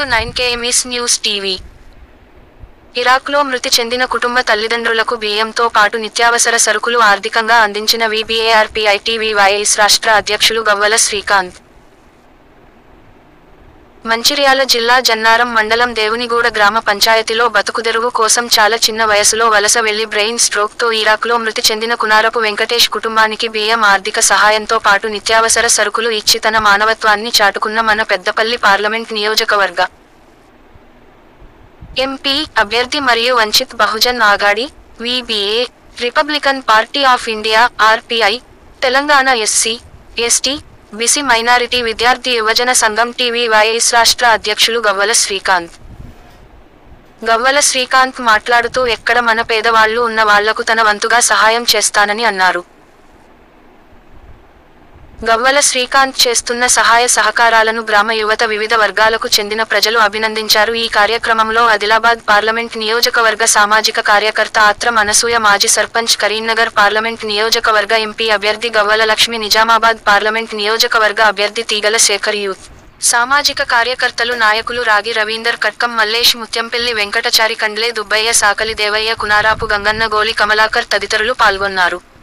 nine KMS news TV ఇరాక్లో మృతి చెందిన కుటుంబ తల్లిదండ్రులకు బియ్యంతో పాటు నిత్యావసర సరుకులు ఆర్థికంగా అందించిన విబిఏఆర్పిఐటివివైఎస్ రాష్ట్ర అధ్యక్షులు గవ్వల శ్రీకాంత్ మంచిర్యాల జిల్లా జన్నారం మండలం దేవునిగూడ గ్రామ పంచాయతీలో బతుకుదెరువు కోసం చాలా చిన్న వయసులో వలస వెళ్లి బ్రెయిన్ స్ట్రోక్తో ఇరాక్లో మృతి చెందిన కునారపు వెంకటేష్ కుటుంబానికి బియ్యం ఆర్థిక సహాయంతో పాటు నిత్యావసర సరుకులు ఇచ్చి తన మానవత్వాన్ని చాటుకున్న మన పెద్దపల్లి పార్లమెంట్ నియోజకవర్గ ఎంపీ అభ్యర్థి మరియు Vanchit Bahujan Aghadi VBA Republican party of India RPI Telangana SC ST BC minority విద్యార్థి యువజన సంఘం టీవీవైఎస్ రాష్ట్ర అధ్యక్షులు గవ్వల శ్రీకాంత్ గవ్వల శ్రీకాంత్ మాట్లాడుతూ ఎక్కడ మన పేదవాళ్లు ఉన్న వాళ్లకు తన వంతుగా సహాయం చేస్తానని అన్నారు గవ్వల శ్రీకాంత్ చేస్తున్న సహాయ సహకారాలను గ్రామ యువత వివిధ వర్గాలకు చెందిన ప్రజలు అభినందించారు ఈ కార్యక్రమంలో ఆదిలాబాద్ పార్లమెంట్ నియోజకవర్గ సామాజిక కార్యకర్త ఆత్రం అనసూయ మాజీ సర్పంచ్ కరీంనగర్ పార్లమెంట్ నియోజకవర్గ ఎంపీ అభ్యర్థి గవ్వల లక్ష్మి నిజామాబాద్ పార్లమెంట్ నియోజకవర్గ అభ్యర్థి తీగల శేఖర్ యూత్ సామాజిక కార్యకర్తలు నాయకులు రాగి రవీందర్ కట్కం మల్లేష్ ముత్యంపల్లి వెంకటచారి కండ్లే దుబ్బయ్య సాకలి దేవయ్య కునారాపు గంగన్న గోలి కమలాకర్ తదితరులు పాల్గొన్నారు